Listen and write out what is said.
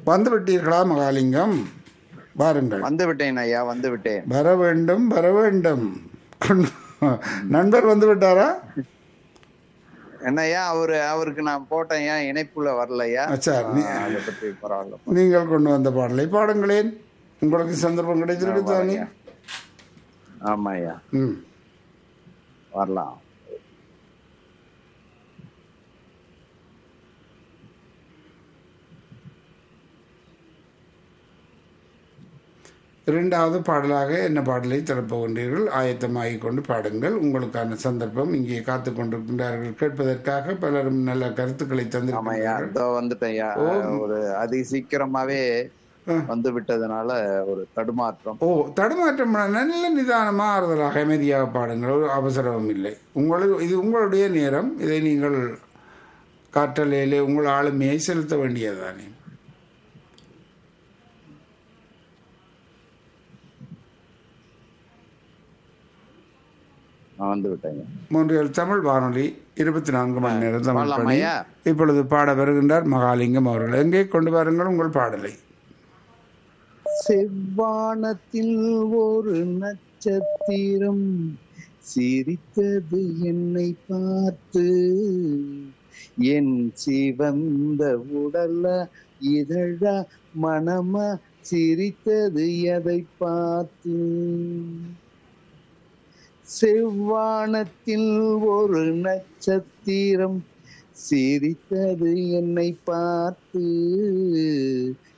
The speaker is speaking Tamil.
வந்து விட்டீர்களா மகாலிங்கம் வாருங்கள் வந்து விட்டேன் ஐயா வந்து விட்டேன் வர வேண்டும் வர வேண்டும் நண்பர் வந்து விட்டாரா என்னய்யா அவரு அவருக்கு நான் போட்டேன் ஏன் இணைப்புல வரலையா அச்சா நீ- அதை பற்றி பரவாயில்ல நீங்கள் கொண்டு வந்த பாடலை பாடுங்களேன் உங்களுக்கு சந்தர்ப்பம் கிடைச்சிருக்கு தானே ஆமா ஐயா ம் வரலாம் இரண்டாவது பாடலாக என்ன பாடலை திறப்புகின்றீர்கள் ஆயத்தமாகிக் கொண்டு பாடுங்கள் உங்களுக்கான சந்தர்ப்பம் இங்கே காத்து கொண்டிருக்கின்றார்கள் கேட்பதற்காக பலரும் நல்ல கருத்துக்களை ஆமாய்யா தந்திருக்கிறார்கள் இதோ வந்துட்டேன்யா ஒரு அதி சீக்கிரமாவே வந்து விட்டதுனால ஒரு தடுமாற்றம் ஓ தடுமாற்றம் நல்ல நிதானமா ஆறுதலாக அமைதியாக பாடுங்கள் ஒரு அவசரமும் இல்லை உங்களுக்கு இது உங்களுடைய நேரம் இதை நீங்கள் காற்றலையிலே உங்கள் ஆளுமையை செலுத்த வேண்டியதுதானே நான் வந்து விட்டேங்க மூன்றியல் தமிழ் வானொலி இருபத்தி நான்கு மணி நேரம் தமிழ் பாடலாமா பணி ஐயா? இப்பொழுது பாட வருகின்றார் மகாலிங்கம் அவர்கள் எங்கே கொண்டு வாருங்கள் உங்கள் பாடலை செவ்வானத்தில் ஒரு நட்சத்திரம் சிரித்தது என்னை பார்த்து என் சிவந்த உடல்ல இதழ மனமா சிரித்தது எதை பார்த்து செவ்வானத்தில் ஒரு நட்சத்திரம் சிரித்தது என்னை பார்த்து